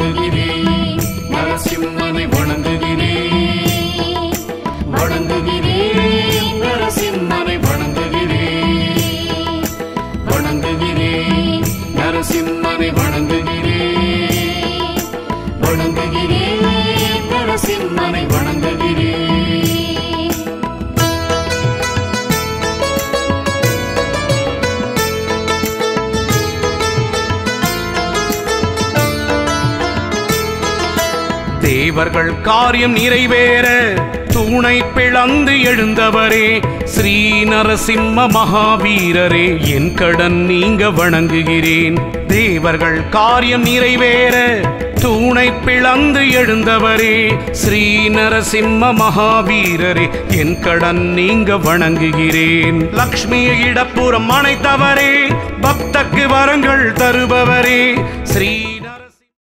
வணங்குகிறேன் நரசிம்மனை வணங்குகிறேன் வணங்குகிறேன் நரசிம்மனை வணங்குகிறேன் வணங்குகிறேன் நரசிம்மனை வணங்குகிறேன் வணங்குகிறேன் நரசிம்மனை வணங்குகிறேன் தேவர்கள் காரியம் நிறைவேற தூணை பிளந்து எழுந்தவரே ஸ்ரீ நரசிம்ம மகாவீரரே என் கடன் நீங்க வணங்குகிறேன் தேவர்கள் காரியம் நிறைவேற தூணை பிளந்து எழுந்தவரே ஸ்ரீ நரசிம்ம மகாவீரரே என் கடன் நீங்க வணங்குகிறேன் லக்ஷ்மியை இடப்புறம் அணைத்தவரே பக்தக்கு வரங்கள் தருபவரே ஸ்ரீ